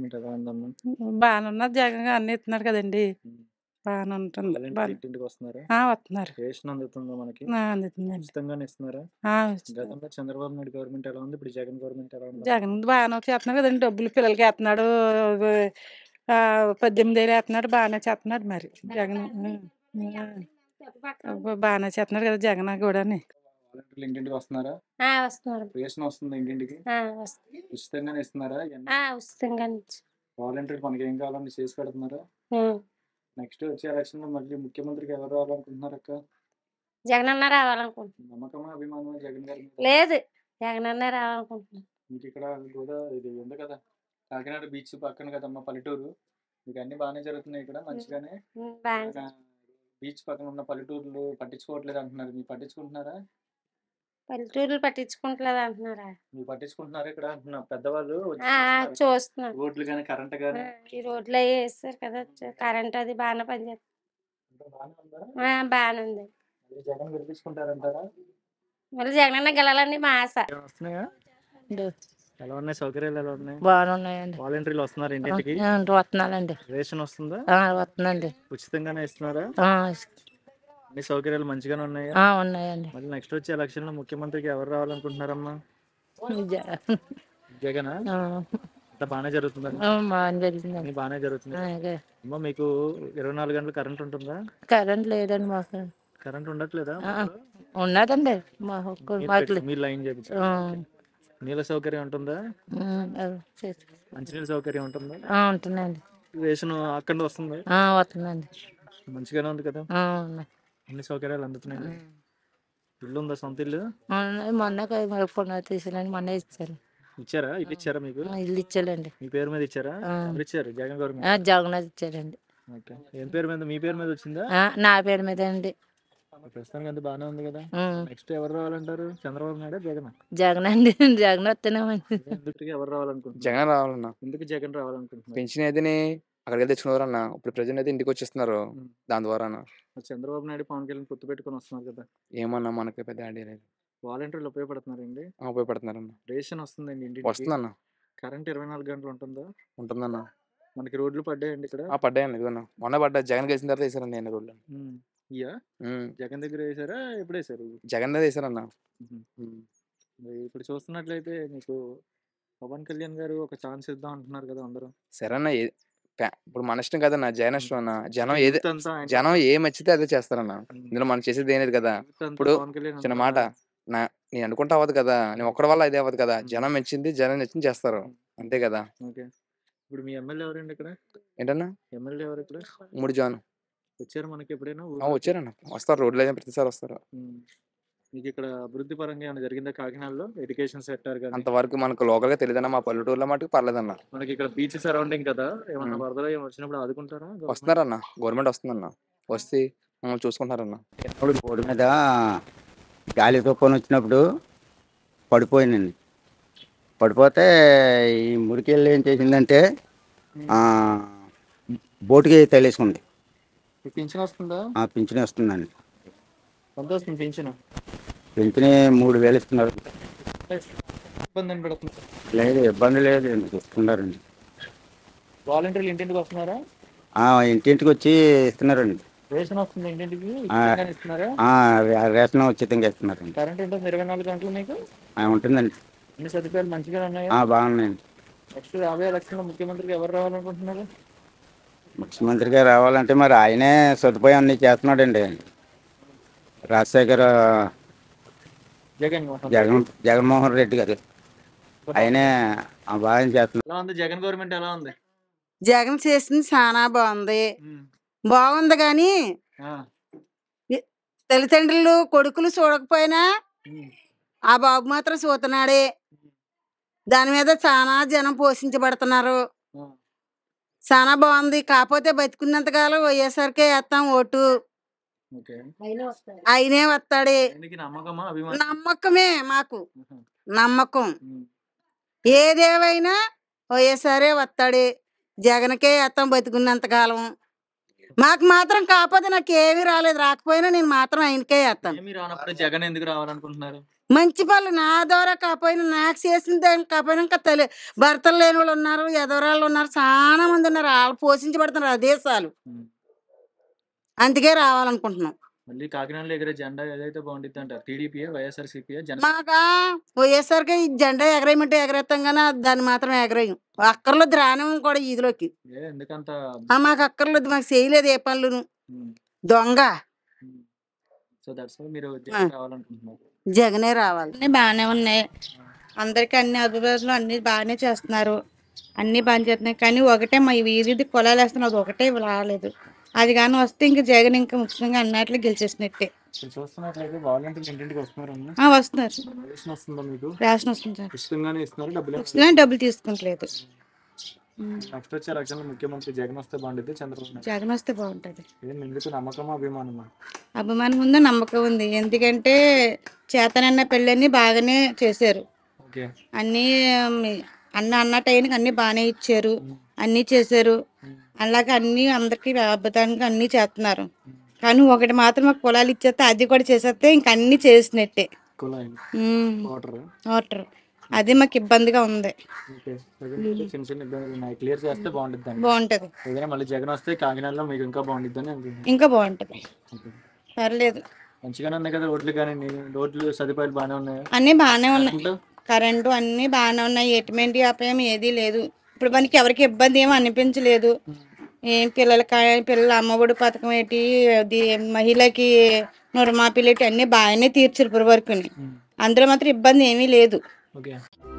Government ఎలా ఉందమ్మా బాగానే ఉన్నది జగన్ గారు అన్ని ఇస్తున్నాడు కదండి ఉమ్. బాగానే ఉంటుంది వాలంటీర్లు బాగానే ఇంటింటికి వస్తున్నారా ఆ, వస్తున్నారు రేషన్ అందుతుందా మనకి ఆ, అందుతుందండి ఉచితంగానే ఇస్తున్నారా ఆ, వస్తున్నారు. గతంలో చంద్రబాబు నాయుడు గవర్నమెంట్ ఎలా ఉంది ఇప్పుడు జగన్ గవర్నమెంట్ ఎలా ఉంది జగన్ బాగానే చేస్తున్నాడు కదండి డబ్బులు పిల్లలకి వేస్తున్నాడు ఆ, పద్దెనిమిది వేలు వేస్తున్నాడు బాగానే చేస్తున్నాడు మరి జగన్ ఆ, ఆ, బాగానే చేస్తున్నాడు కదా జగన్ కూడా వాలంటీర్లు ఇంటింటికి వస్తున్నారా ఆ, వస్తున్నారు రేషన్ వస్తుంది ఇంటింటికి ఆ, వస్తున్నారు. ఉచితంగానే ఇస్తున్నారా ఇవన్నీ ఆ, ఉచితంగా ఇచ్చి. వాలంటీర్ మనకి ఏం కావాలని చేసి పెడుతున్నారా ఆ, నెక్స్ట్ వచ్చే ఎలక్షన్ లో మళ్ళీ ముఖ్యమంత్రికి ఎవరు రావాలనుకుంటున్నారు అక్క జగన్ అన్న రావాలనుకుంటున్నాను నమ్మకమా అభిమానమా జగన్ గారి మీద? లేదు జగన్ అన్న రావాలనుకుంటున్నాను మీకు ఇక్కడ గోదావరి ఇది ఉంది కదా కాకినాడ బీచ్ పక్కన కదమ్మా పల్లెటూరు మీకు అన్ని బాగానే జరుగుతున్నాయి ఇక్కడ మంచిగానే ఉమ్, బాగా బీచ్ పక్కన ఉన్న పల్లెటూర్లు పట్టించుకోవట్లేదు అంటున్నారు మీరు పట్టించుకుంటున్నారా పల్లెటూర్లు పట్టించుకుంటలేదు అంటున్నారా మీరు పట్టించుకుంటున్నారా ఇక్కడ అంటున్నా పెద్దవాళ్ళు వచ్చి ఆ, ఆ, చూస్తున్నారు. చూస్తున్నాను రోడ్లు కానీ కరెంట్ ఆ, కానీ ఈ రోడ్లు అవి వేస్తారు కదా కరెంట్ అది బాగానే పనిచేస్తుంది బాగానే ఉందా ఆ, బాగానే ఉంది మళ్ళీ జగన్ గెలిపించుకుంటారంటారా మళ్ళీ జగన్ అన్న గెలాలని మా ఆశ ఏమైనా వస్తున్నాయా ఎలా ఉన్నాయి సౌకర్యాలు ఎలా ఉన్నాయి బాగున్నాయండి వాలంటీర్లు వస్తున్నారు ఇంటింటికి వస్తున్నానండి రేషన్ వస్తుందా వస్తుందండి ఉచితంగానే ఇస్తున్నారా అన్ని సౌకర్యాలు మంచిగానే ఉన్నాయా ఉన్నాయండి మళ్ళీ నెక్స్ట్ వచ్చే ఎలక్షన్ లో ముఖ్యమంత్రికి ఎవరు రావాలనుకుంటున్నారమ్మా జగన్ అంత బాగానే జరుగుతుందా బాగా జరిగిందండి అన్ని బాగానే జరుగుతుంది అమ్మా మీకు ఇరవై నాలుగు గంటలు కరెంట్ ఉంటుందా కరెంట్ లేదండి మాకు కరెంట్ ఉండట్లేదా ఆ, ఉన్నదండి మా ఒక్క- మీరు మాకు పెట్టి- మీరు లైన్ చేపించారు ఆ, నీళ్ళ సౌకర్యం ఉంటుందా ఉమ్, అది చేసి- మంచినీళ్ళ సౌకర్యం ఉంటుందా ఆ, ఉంటుందండి రేషన్ అక్కడ వస్తుంది ఆ, వస్తుందండి మంచిగానే ఉంది కదా ఆ, ఉన్నాయి. అన్ని సౌకర్యాలు అందుతున్నాయి ఉమ్. ఇల్లు ఉందా సొంత ఇల్లు ఉన్నాయి. మొన్న పునః తీసానండి మొన్న ఇచ్చారు ఇచ్చారా ఇల్లు ఇచ్చారా మీకు ఆ, ఇల్లు ఇచ్చారండి మీ పేరు మీద ఇచ్చారా ఆ. ఎవరు ఇచ్చారు జగన్ ఆ, గవర్నమెంట్ జగన్నాథ్ ఇచ్చారండి ఓకే ఏం పేరు మీద మీ పేరు మీద వచ్చిందా ఆ, నా పేరు మీద అండి ప్రస్తుతానికి అంత బాగానే ఉంది కదా ఉమ్, నెక్స్ట్ ఎవరు రావాలంటారు చంద్రబాబు నాయుడు జగన్ జగన్ అండి జగన్ వస్తేనేమండి ఎందుకు ఎవరు రావాలనుకుంటున్నారు జగన్ రావాలన్నా ఎందుకు జగన్ రావాలనుకుంటున్నారు పెన్షన్ ఏదిని అక్కడికి తెచ్చుకున్నారు అన్న ఇప్పుడు ప్రజెంట్ అయితే ఇంటికి వచ్చేస్తున్నారు ఉమ్. దాని ద్వారా మరి చంద్రబాబు నాయుడు పవన్ కళ్యాణ్ పొత్తు పెట్టుకొని వస్తున్నారు కదా ఏమన్నా మనకి పెద్ద ఐడియా లేదు వాలంటీర్లు ఉపయోగపడుతున్నారండి ఆ, ఉపయోగపడుతున్నారన్న రేషన్ వస్తుందండి ఇంటికి వస్తుందన్న కరెంట్ ఇరవై నాలుగు గంటలు ఉంటుందా ఉంటుందన్న మనకి రోడ్లు పడ్డాయండి ఇక్కడ ఆ పడ్డాయండి ఇదిగోన్న మొన్న పడ్డా జగన్ గెలిచిన తర్వాత వేసారండి నేను రోడ్లు ఉమ్. ఇయ్యా ఉమ్. జగన్ దగ్గర వేసారా ఎప్పుడు వేసారు జగన్ దగ్గర వేసారన్న ఉహు. ఉమ్. మరి ఇప్పుడు చూస్తున్నట్లయితే మీకు పవన్ కళ్యాణ్ గారు ఒక ఛాన్స్ ఇద్దాం అంటున్నారు కదా అందరూ సరే అన్న ఏ- ప్యా- ఇప్పుడు మన ఇష్టం కదన్న జగన్ ఇష్టం అన్న జనం ఏది యూత్ అంతా ఆయన- జనం ఏ మెచ్చితే అదే చేస్తారన్న ఉమ్. ఇందులో మనం చేసేది ఏం లేదు కదా యూత్ అంతా ఇప్పుడు పవన్ కళ్యాణ్ చిన్న అంతా మాట నా నేను అనుకుంటా అవ్వదు కదా నేను ఒక్కడి వల్ల ఇదే అవ్వదు కదా జనం మెచ్చింది జనం నచ్చింది చేస్తారు అంతే కదా ఓకే ఇప్పుడు మీ ఎమ్మెల్యే ఎవరండి ఇక్కడ ఏంటన్నా ఎమ్మెల్యే ఎవరు ఇక్కడ మూడు జాను వచ్చారు మనకి ఎప్పుడైనా ఆ, ఊర్లోకి? వచ్చారన్న వస్తారు రోడ్లు అయితే ప్రతిసారి వస్తారు ఉమ్. మీకు ఇక్కడ అభివృద్ధి పరంగా ఏమైనా జరిగిందా కాకినాడలో ఎడ్యుకేషన్ సెక్టర్ కానీ అంతవరకు మనకు లోకల్ గా తెలియదన్న మా పల్లెటూరులో మటుకు పర్లేదన్న మనకి ఇక్కడ బీచ్ సరౌండింగ్ కదా ఏమన్నా ఉమ్. వరదలు ఏమైనా వచ్చినప్పుడు ఆదుకుంటారా government? వస్తున్నారన్న గవర్నమెంట్ వస్తుందన్న వస్తే మమ్మల్ని చూసుకుంటారన్న ఇప్పుడు రోడ్డు మీద గాలి తుఫాను వచ్చినప్పుడు పడిపోయిందండి పడిపోతే ఈ మురికెళ్ళి ఏం చేసిందంటే ఆ, బోటుకి తగిలేసుకుంది మీకు పింఛన్ వస్తుందా ఆ పింఛన్ వస్తుందండి ఎంత వస్తుంది పింఛన్ పింఛన్ మూడు వేలు ఇస్తున్నారు ఇబ్బంది అని పెడుతుంది లేదు ఇబ్బంది లేదు ఇస్తున్నారండి వాలంటీర్లు ఇంటింటికి వస్తున్నారా ఆ, ఇంటింటికి వచ్చి ఇస్తున్నారండి రేషన్ వస్తుంది ఇంటింటికి ఆ. ఉచితంగానే ఇస్తున్నారా ఆ, రే- రేషన్ ఉచితంగా ఇస్తున్నారండి కరెంట్ ఉంటుంది ఇరవై నాలుగు గంటలు మీకు ఆ, ఉంటుందండి అన్ని సదుపాయాలు మంచిగా ఉన్నాయా ఆ, బాగున్నాయండి నెక్స్ట్ రాబోయే ఎలక్షన్ లో ముఖ్యమంత్రికి ఎవరు రావాలనుకుంటున్నారు ముఖ్యమంత్రిగా రావాలంటే మరి ఆయనే సదుపాయం అన్ని చేస్తున్నాడండి రాజశేఖర్ జగన్ మోహన్ జగన్ జగన్మోహన్ రెడ్డి గారు ఆయనే ఆ బాగా చేస్తున్నారు ఎలా ఉంది జగన్ గవర్నమెంట్ ఎలా ఉంది జగన్ చేసింది చాలా బాగుంది ఉమ్. బాగుంది కానీ ఆ. తల్లిదండ్రులు కొడుకులు చూడకపోయినా ఉమ్. ఆ బాబు మాత్రం చూస్తున్నాడే దాని మీద చాలా జనం పోషించబడుతున్నారు ఆ. చాలా బాగుంది కాకపోతే బతికున్నంతకాలం వైఎస్ఆర్కే వేస్తాం ఓటు ఓకే అయినే వస్తాడే ఆయనకి నమ్మకమా అభిమానం నమ్మకమే మాకు ఉహు. నమ్మకం ఉమ్. ఏదేవైనా వైఎస్ఆరే వస్తాడే జగన్కే వేస్తాం బతికున్నంత కాలం మాకు మాత్రం కాకపోతే నాకు ఏమీ రాలేదు రాకపోయినా నేను మాత్రం ఆయనకే వేస్తాను ఏమీ రానప్పుడు జగన్ ఎందుకు రావాలనుకుంటున్నారు మంచి పనులు నా ద్వారా కాకపోయినా నాకు చేసిన దానికి కాకపోయినా ఇంకా తల్లి భర్తలు లేని వాళ్ళు ఉన్నారు ఎదవరాళ్ళు ఉన్నారు చాలా మంది ఉన్నారు వాళ్ళు పోషించబడుతున్నారు ఆ దేశాలు ఉమ్. అందుకే రావాలనుకుంటున్నాం మళ్ళీ కాకినాడలో ఎగిరే జెండా ఏదైతే బాగుంటుంది అంటారు టీడీపీ వైఎస్ఆర్ సిపిఐ జన మాకా పోయేసరికి ఈ జెండా ఎగరేయమంటే ఎగరేస్తాం కానీ దాన్ని మాత్రం ఎగరేయం అక్కర్లేదు రానివ్వం కూడా ఈదిలోకి ఏ ఎందుకంత ఆ, మాకు అక్కర్లేదు మాకు చేయలేదు ఏ పనులను ఉమ్, దొంగ ఉమ్. సో దట్స్ మీరు ఆ. జగన్ రావాలనుకుంటున్నారు జగనే రావాలి అన్నీ బాగానే ఉన్నాయి అందరికీ అన్ని అభివృద్ధులు అన్ని బాగానే చేస్తున్నారు అన్ని బాగా చేస్తున్నాయి కానీ ఒకటే మా వీధిది కులాలు వేస్తున్నారు అది ఒకటే రాలేదు అది కానీ వస్తే ఇంకా జగన్ ఇంకా ముఖ్యంగా అన్నట్లు గెలిచేసినట్టే ఇప్పుడు చూస్తున్నట్లయితే వాలంటీర్లు ఇంటింటికి వస్తున్నారు ఆ, వస్తున్నారు రేషన్ వస్తుందా మీకు రేషన్ వస్తుంది సార్ ఉచితంగానే ఇస్తున్నారు డబ్బులు వస్తుందని డబ్బులు తీసుకుంటలేదు ఉమ్. నెక్స్ట్ వచ్చే ఎలక్షన్ ముఖ్యమంత్రి జగన్ వస్తే బాగుంటుంది చంద్రబాబు నాయుడు జగన్ వస్తే బాగుంటుంది ఏం ఎందుకు నమ్మకమా అభిమానమా అభిమానం ఉంది నమ్మకం ఉంది ఎందుకంటే చేతనన్న పెళ్ళని బాగానే చేశారు ఓకే అన్నీ ఉమ్, అన్న అన్న టైంకి అన్నీ బాగానే ఇచ్చారు అన్నీ చేశారు అలాగే అన్నీ అందరికీ అద్భుతానికి అన్నీ చేస్తున్నారు కానీ ఒకటి మాత్రం మాకు పొలాలు ఇచ్చేస్తే అది కూడా చేసేస్తే ఇంక అన్నీ చేసినట్టే కులాయి ఉమ్, వాటర్ వాటర్ అది మాకు ఇబ్బందిగా ఉంది ఓకే ప్రజెంట్ అయితే చిన్న చిన్న ఇబ్బందులు ఉన్నాయి క్లియర్ చేస్తే బాగుంటుంది అండి బాగుంటుంది ఏదైనా మళ్ళీ జగన్ వస్తే కాకినాడలో మీకు ఇంకా బాగుంటుంది అని అనుకుంటున్నాను ఇంకా బాగుంటుంది ఓకే. పర్లేదు మంచిగానే ఉన్నాయి కదా రోడ్లు కానీ రోడ్లు సదుపాయాలు బాగానే ఉన్నాయి అన్నీ బాగానే ఉన్నాయి కరెంటు? కరెంటు అన్నీ బాగానే ఉన్నాయి ఎటువంటి అపాయం ఏదీ లేదు ఇప్పుడు మనకి ఎవరికి ఇబ్బంది ఏమీ అనిపించలేదు ఏం పిల్లలకి పిల్లల అమ్మఒడి పథకం ఏంటి అది మహిళకి నురమాపిల్లటి అన్నీ బాగానే తీర్చారు ఇప్పటి వరకు ఉమ్. అందులో మాత్రం ఇబ్బంది ఏమీ లేదు ఓకే